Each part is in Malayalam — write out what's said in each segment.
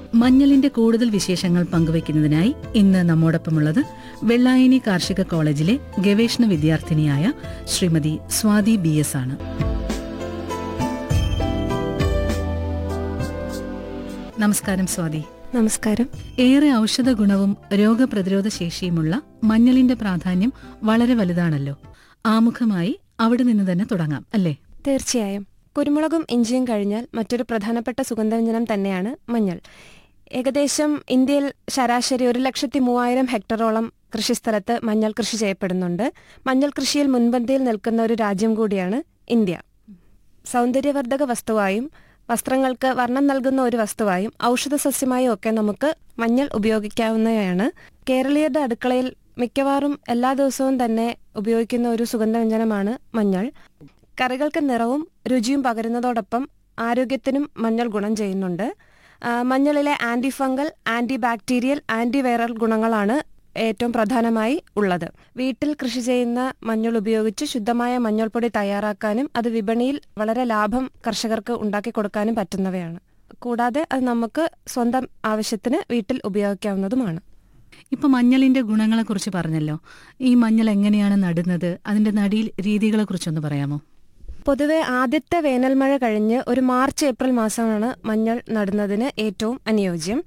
മഞ്ഞളിന്റെ കൂടുതൽ വിശേഷങ്ങൾ പങ്കുവയ്ക്കുന്നതിനായി ഇന്ന് നമ്മോടൊപ്പമുള്ളത് വെള്ളായണി കാർഷിക കോളേജിലെ ഗവേഷണ വിദ്യാർത്ഥിനിയായ ശ്രീമതി സ്വാതി ബി എസ് ആണ് നമസ്കാരം സ്വാതി നമസ്കാരം ഏറെ ഔഷധ ഗുണവും രോഗപ്രതിരോധ ശേഷിയുമുള്ള മഞ്ഞളിന്റെ പ്രാധാന്യം വളരെ വലുതാണല്ലോ ആമുഖമായി അവിടെ നിന്ന് തന്നെ തുടങ്ങാം അല്ലേ തീർച്ചയായും കുരുമുളകും ഇഞ്ചിയും കഴിഞ്ഞാൽ മറ്റൊരു പ്രധാനപ്പെട്ട സുഗന്ധവ്യഞ്ജനം തന്നെയാണ് മഞ്ഞൾ ഏകദേശം ഇന്ത്യയിൽ ശരാശരി ഒരു ലക്ഷത്തി മൂവായിരം ഹെക്ടറോളം കൃഷിസ്ഥലത്ത് മഞ്ഞൾ കൃഷി ചെയ്യപ്പെടുന്നുണ്ട് മഞ്ഞൾ കൃഷിയിൽ മുൻപന്തിയിൽ നിൽക്കുന്ന ഒരു രാജ്യം കൂടിയാണ് ഇന്ത്യ സൗന്ദര്യവർദ്ധക വസ്തുവായും വസ്ത്രങ്ങൾക്ക് വർണ്ണം നൽകുന്ന ഒരു വസ്തുവായും ഔഷധ സസ്യമായും ഒക്കെ നമുക്ക് മഞ്ഞൾ ഉപയോഗിക്കാവുന്നതാണ് കേരളീയരുടെ അടുക്കളയിൽ മിക്കവാറും എല്ലാ ദിവസവും തന്നെ ഉപയോഗിക്കുന്ന ഒരു സുഗന്ധവ്യഞ്ജനമാണ് മഞ്ഞൾ കറികൾക്ക് നിറവും രുചിയും പകരുന്നതോടൊപ്പം ആരോഗ്യത്തിനും മഞ്ഞൾ ഗുണം ചെയ്യുന്നുണ്ട് ആ, മഞ്ഞളിലെ anti fungal anti bacterial anti viral ഗുണങ്ങളാണ് ഏറ്റവും പ്രധാനമായി ഉള്ളത് വീട്ടിൽ കൃഷി ചെയ്യുന്ന മഞ്ഞൾ ഉപയോഗിച്ച് ശുദ്ധമായ മഞ്ഞൾപ്പൊടി തയ്യാറാക്കാനും അത് വിപണിയിൽ വളരെ ലാഭം കർഷകർക്ക് ഉണ്ടാക്കി കൊടുക്കാനും പറ്റുന്നവയാണ് കൂടാതെ അത് നമുക്ക് സ്വന്തം ആവശ്യത്തിന് വീട്ടിൽ ഉപയോഗിക്കാവുന്നതുമാണ് ഇപ്പൊ മഞ്ഞളിന്റെ ഗുണങ്ങളെക്കുറിച്ച് പറഞ്ഞല്ലോ ഈ മഞ്ഞൾ എങ്ങനെയാണ് നടുന്നത് അതിന്റെ നടീൽ രീതികളെ കുറിച്ചൊന്ന് പറയാമോ പൊതുവെ ആദ്യത്തെ വേനൽമഴ കഴിഞ്ഞ് ഒരു മാർച്ച് ഏപ്രിൽ മാസമാണ് മഞ്ഞൾ നടുന്നതിന് ഏറ്റവും അനുയോജ്യം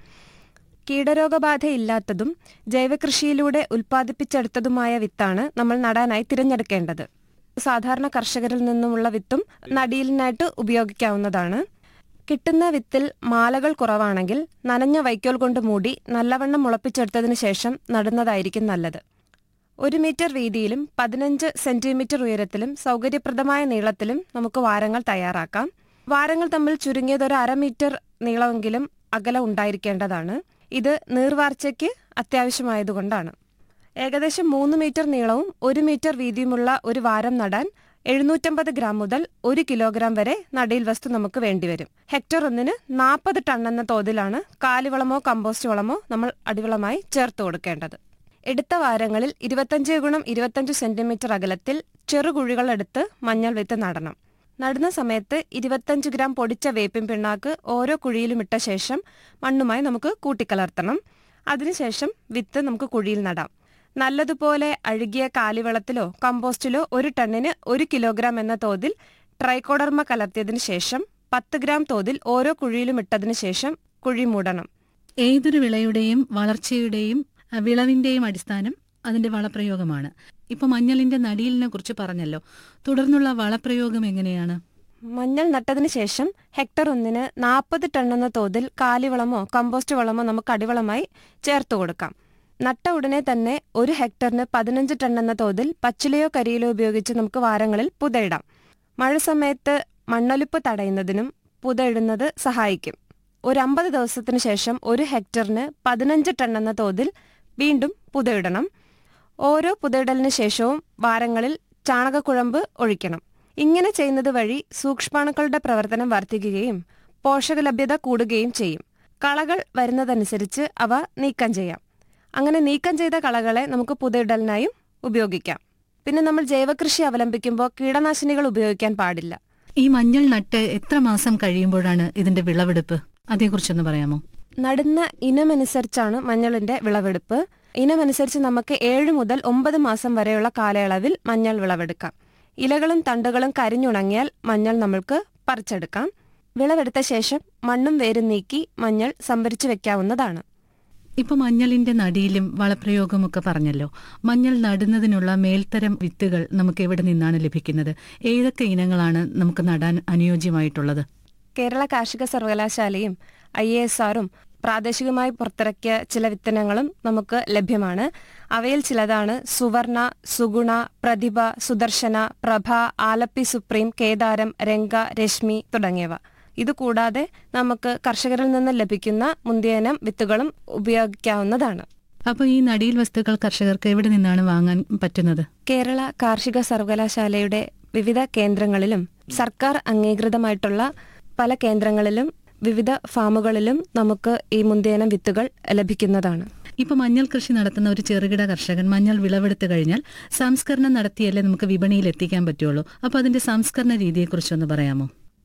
കീടരോഗബാധയില്ലാത്തതും ജൈവകൃഷിയിലൂടെ ഉൽപ്പാദിപ്പിച്ചെടുത്തതുമായ വിത്താണ് നമ്മൾ നടാനായി തിരഞ്ഞെടുക്കേണ്ടത് സാധാരണ കർഷകരിൽ നിന്നുമുള്ള വിത്തും നടീലിനായിട്ട് ഉപയോഗിക്കാവുന്നതാണ് കിട്ടുന്ന വിത്തിൽ മാലകൾ കുറവാണെങ്കിൽ നനഞ്ഞ വൈക്കോൽ കൊണ്ട് മൂടി നല്ലവണ്ണം മുളപ്പിച്ചെടുത്തതിന് ശേഷം നടുന്നതായിരിക്കും നല്ലത് ഒരു മീറ്റർ വീതിയിലും പതിനഞ്ച് സെന്റിമീറ്റർ ഉയരത്തിലും സൗകര്യപ്രദമായ നീളത്തിലും നമുക്ക് വാരങ്ങൾ തയ്യാറാക്കാം വാരങ്ങൾ തമ്മിൽ ചുരുങ്ങിയത് ഒരു അര മീറ്റർ നീളമെങ്കിലും അകലം ഉണ്ടായിരിക്കേണ്ടതാണ് ഇത് നീർവാർച്ചയ്ക്ക് അത്യാവശ്യമായതുകൊണ്ടാണ് ഏകദേശം മൂന്ന് മീറ്റർ നീളവും ഒരു മീറ്റർ വീതിയുമുള്ള ഒരു വാരം നടാൻ എഴുന്നൂറ്റമ്പത് ഗ്രാം മുതൽ ഒരു കിലോഗ്രാം വരെ നടീൽ വസ്തു നമുക്ക് വേണ്ടിവരും ഹെക്ടർ ഒന്നിന് നാൽപ്പത് ടൺ എന്ന തോതിലാണ് കാലിവളമോ കമ്പോസ്റ്റ് വളമോ നമ്മൾ അടിവളമായി ചേർത്ത് കൊടുക്കേണ്ടത് എടുത്ത വാരങ്ങളിൽ ഇരുപത്തഞ്ച് ഗുണം ഇരുപത്തഞ്ച് സെന്റിമീറ്റർ അകലത്തിൽ ചെറുകുഴികൾ എടുത്ത് മഞ്ഞൾ വിത്ത് നടണം നടുന്ന സമയത്ത് ഇരുപത്തഞ്ച് ഗ്രാം പൊടിച്ച വേപ്പിൻ പിണ്ണാക്ക് ഓരോ കുഴിയിലും ഇട്ട ശേഷം മണ്ണുമായി നമുക്ക് കൂട്ടിക്കലർത്തണം അതിനുശേഷം വിത്ത് നമുക്ക് കുഴിയിൽ നടാം നല്ലതുപോലെ അഴുകിയ കാലിവളത്തിലോ കമ്പോസ്റ്റിലോ ഒരു ടണ്ണിന് ഒരു കിലോഗ്രാം എന്ന തോതിൽ ട്രൈക്കോഡർമ കലർത്തിയതിനു ശേഷം പത്ത് ഗ്രാം തോതിൽ ഓരോ കുഴിയിലും ഇട്ടതിനു ശേഷം കുഴി മൂടണം ഏതൊരു വിളയുടെയും വളർച്ചയുടെയും അഹ് വിളവിന്റെയും അടിസ്ഥാനം അതിന്റെ വളപ്രയോഗമാണ് ഇപ്പൊ മഞ്ഞളിന്റെ നടീലിനെ കുറിച്ച് പറഞ്ഞല്ലോ തുടർന്നുള്ള വളപ്രയോഗം എങ്ങനെയാണ് മഞ്ഞൾ നട്ടതിന് ശേഷം ഹെക്ടർ ഒന്നിന് നാൽപ്പത് ടൺ എന്ന തോതിൽ കാലിവളമോ കമ്പോസ്റ്റ് വളമോ നമുക്ക് അടിവളമായി ചേർത്ത് കൊടുക്കാം നട്ട ഉടനെ തന്നെ ഒരു ഹെക്ടറിന് പതിനഞ്ച് ടൺ എന്ന തോതിൽ പച്ചിലയോ കരിയിലോ ഉപയോഗിച്ച് നമുക്ക് വാരങ്ങളിൽ പുതയിടാം മഴ സമയത്ത് മണ്ണൊലിപ്പ് തടയുന്നതിനും പുതയിടുന്നത് സഹായിക്കും ഒരു അമ്പത് ദിവസത്തിനു ശേഷം ഒരു ഹെക്ടറിന് പതിനഞ്ച് ടൺ എന്ന തോതിൽ വീണ്ടും പുതയിടണം ഓരോ പുതയിടലിന് ശേഷവും വാരങ്ങളിൽ ചാണകക്കുഴമ്പ് ഒഴിക്കണം ഇങ്ങനെ ചെയ്യുന്നത് വഴി സൂക്ഷ്മാണുക്കളുടെ പ്രവർത്തനം വർദ്ധിക്കുകയും പോഷകലഭ്യത കൂടുകയും ചെയ്യും കളകൾ വരുന്നതനുസരിച്ച് അവ നീക്കം ചെയ്യാം അങ്ങനെ നീക്കം ചെയ്ത കളകളെ നമുക്ക് പുതയിടലിനായും ഉപയോഗിക്കാം പിന്നെ നമ്മൾ ജൈവകൃഷി അവലംബിക്കുമ്പോൾ കീടനാശിനികൾ ഉപയോഗിക്കാൻ പാടില്ല ഈ മഞ്ഞൾ നട്ട് എത്ര മാസം കഴിയുമ്പോഴാണ് ഇതിന്റെ വിളവെടുപ്പ് അതേക്കുറിച്ചൊന്ന് പറയാമോ നടുന്ന ഇനമനുസരിച്ചാണ് മഞ്ഞളിന്റെ വിളവെടുപ്പ് ഇനമനുസരിച്ച് നമുക്ക് ഏഴ് മുതൽ ഒമ്പത് മാസം വരെയുള്ള കാലയളവിൽ മഞ്ഞൾ വിളവെടുക്കാം ഇലകളും തണ്ടുകളും കരിഞ്ഞുണങ്ങിയാൽ മഞ്ഞൾ നമ്മൾക്ക് പറിച്ചെടുക്കാം വിളവെടുത്ത ശേഷം മണ്ണും വേരും നീക്കി മഞ്ഞൾ സംഭരിച്ചു വെക്കാവുന്നതാണ് ഇപ്പൊ മഞ്ഞളിന്റെ നടിയിലും വളപ്രയോഗവും ഒക്കെ പറഞ്ഞല്ലോ മഞ്ഞൾ നടുന്നതിനുള്ള മേൽത്തരം വിത്തുകൾ നമുക്ക് എവിടെ നിന്നാണ് ലഭിക്കുന്നത് ഏതൊക്കെ ഇനങ്ങളാണ് നമുക്ക് നടാൻ അനുയോജ്യമായിട്ടുള്ളത് കേരള കാർഷിക സർവകലാശാലയും ഐ എ എസ് ആറും പ്രാദേശികമായി പുറത്തിറക്കിയ ചില വിത്തനങ്ങളും നമുക്ക് ലഭ്യമാണ് അവയിൽ ചിലതാണ് സുവർണ സുഗുണ പ്രതിഭ സുദർശന പ്രഭ ആലപ്പി സുപ്രീം കേദാരം രംഗ രശ്മി തുടങ്ങിയവ ഇതുകൂടാതെ നമുക്ക് കർഷകരിൽ നിന്ന് ലഭിക്കുന്ന മുന്തിയനം വിത്തുകളും ഉപയോഗിക്കാവുന്നതാണ് അപ്പൊ ഈ നടീൽ വസ്തുക്കൾ കർഷകർക്ക് എവിടെ നിന്നാണ് വാങ്ങാൻ പറ്റുന്നത് കേരള കാർഷിക സർവകലാശാലയുടെ വിവിധ കേന്ദ്രങ്ങളിലും സർക്കാർ അംഗീകൃതമായിട്ടുള്ള പല കേന്ദ്രങ്ങളിലും വിവിധ ഫാമുകളിലും നമുക്ക് ഈ മുന്തിയനം വിത്തുകൾ ലഭിക്കുന്നതാണ് ഇപ്പൊ മഞ്ഞൾ കൃഷി നടത്തുന്ന ഒരു ചെറുകിട കർഷകൻ മഞ്ഞൾ വിളവെടുത്തു കഴിഞ്ഞാൽ സംസ്കരണം നടത്തിയല്ലേ നമുക്ക് വിപണിയിൽ എത്തിക്കാൻ പറ്റുള്ളൂ അപ്പൊ അതിന്റെ സംസ്കരണ രീതിയെക്കുറിച്ചൊന്ന് പറയാമോ